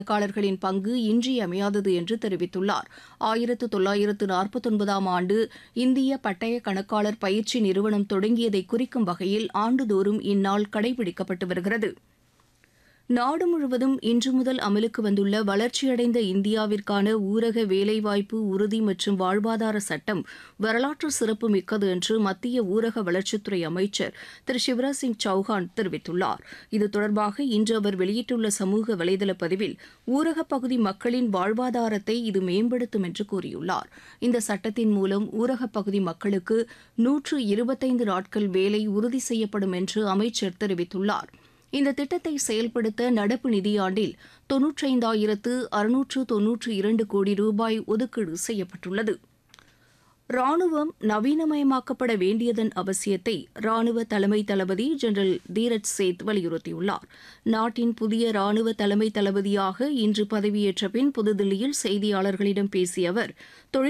கணக்காளர்களின் பங்கு இன்றியமையாதது என்று தெரிவித்துள்ளார் ஆயிரத்து தொள்ளாயிரத்து நாற்பத்தொன்பதாம் ஆண்டு இந்திய பட்டய கணக்காளர் பயிற்சி நிறுவனம் தொடங்கியதை குறிக்கும் வகையில் ஆண்டுதோறும் இந்நாள் கடைபிடிக்கப்பட்டு வருகிறது நாடு முழுவதும் இன்று முதல் அமலுக்கு வந்துள்ள வளர்ச்சியடைந்த இந்தியாவிற்கான ஊரக வேலைவாய்ப்பு உறுதி மற்றும் வாழ்வாதார சட்டம் வரலாற்று சிறப்பு மிக்கது என்று மத்திய ஊரக வளர்ச்சித்துறை அமைச்சர் திரு சிவராஜ் சிங் சௌஹான் தெரிவித்துள்ளார் இது தொடர்பாக இன்று அவர் வெளியிட்டுள்ள சமூக வலைதள பதிவில் ஊரகப் பகுதி மக்களின் வாழ்வாதாரத்தை இது மேம்படுத்தும் என்று கூறியுள்ளார் இந்த சட்டத்தின் மூலம் ஊரகப் பகுதி மக்களுக்கு நூற்று இருபத்தைந்து நாட்கள் வேலை உறுதி செய்யப்படும் என்று அமைச்சர் தெரிவித்துள்ளார் இந்த திட்டத்தை செயல்படுத்த நடப்பு நிதியாண்டில் தொன்னூற்றைந்தாயிரத்து அறுநூற்று தொன்னூற்று இரண்டு கோடி ரூபாய் ஒதுக்கீடு செய்யப்பட்டுள்ளது ராணுவம் நவீனமயமாக்கப்பட வேண்டியதன் அவசியத்தை ராணுவ தலைமை தளபதி ஜெனரல் தீரஜ் சேத் வலியுறுத்தியுள்ளார் நாட்டின் புதிய ராணுவ தலைமை தளபதியாக இன்று பதவியேற்ற பின் புதுதில்லியில் செய்தியாளர்களிடம் பேசிய அவர் தொழில்